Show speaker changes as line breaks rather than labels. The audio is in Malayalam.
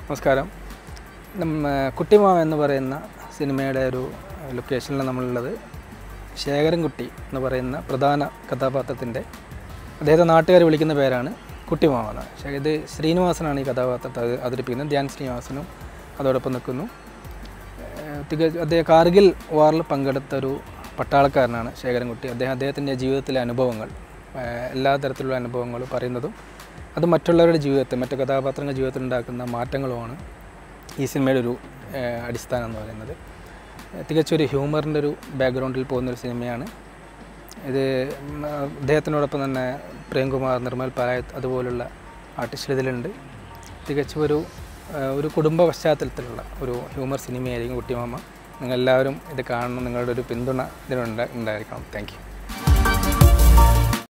നമസ്കാരം നമ്മ കുട്ടിമാവ എന്ന് പറയുന്ന സിനിമയുടെ ഒരു ലൊക്കേഷനിൽ നമ്മളുള്ളത് ശേഖരൻകുട്ടി എന്ന് പറയുന്ന പ്രധാന കഥാപാത്രത്തിൻ്റെ അദ്ദേഹത്തെ നാട്ടുകാർ വിളിക്കുന്ന പേരാണ് കുട്ടിമാവ എന്ന് പക്ഷേ ഇത് ശ്രീനിവാസനാണ് ഈ കഥാപാത്രത്തെ അവ- അവതരിപ്പിക്കുന്നത് ധ്യാൻ ശ്രീനിവാസനും അതോടൊപ്പം നിൽക്കുന്നു ഏഹ് തികച്ചും അദ്ദേഹം കാർഗിൽ വാറിൽ പങ്കെടുത്ത ഒരു പട്ടാളക്കാരനാണ് ശേഖരൻകുട്ടി അദ്ദേഹം അദ്ദേഹത്തിൻ്റെ ജീവിതത്തിലെ അനുഭവങ്ങൾ ഏഹ് എല്ലാ തരത്തിലുള്ള അനുഭവങ്ങളും പറയുന്നതും അത് മറ്റുള്ളവരുടെ ജീവിതത്തിൽ മറ്റു കഥാപാത്രങ്ങളുടെ ജീവിതത്തിൽ ഉണ്ടാക്കുന്ന മാറ്റങ്ങളുമാണ് ഈ സിനിമയുടെ ഒരു ഏഹ് അടിസ്ഥാനം എന്ന് പറയുന്നത് ഏഹ് തികച്ചും ഒരു ഹ്യൂമറിൻ്റെ ഒരു ബാക്ക്ഗ്രൗണ്ടിൽ പോകുന്നൊരു സിനിമയാണ് ഇത് ഉം, അദ്ദേഹത്തിനോടൊപ്പം തന്നെ പ്രേംകുമാർ നിർമ്മൽ പരായത്ത് അതുപോലുള്ള ആർട്ടിസ്റ്റുകൾ ഇതിലുണ്ട് തികച്ചും ഒരു ഏഹ് ഒരു കുടുംബ പശ്ചാത്തലത്തിലുള്ള ഒരു ഹ്യൂമർ സിനിമയായിരിക്കും കുട്ടിമാമ നിങ്ങളെല്ലാവരും ഇത് കാണണം നിങ്ങളുടെ ഒരു പിന്തുണ ഇതിനുണ്ട് ഉണ്ടായിരിക്കണം താങ്ക് യു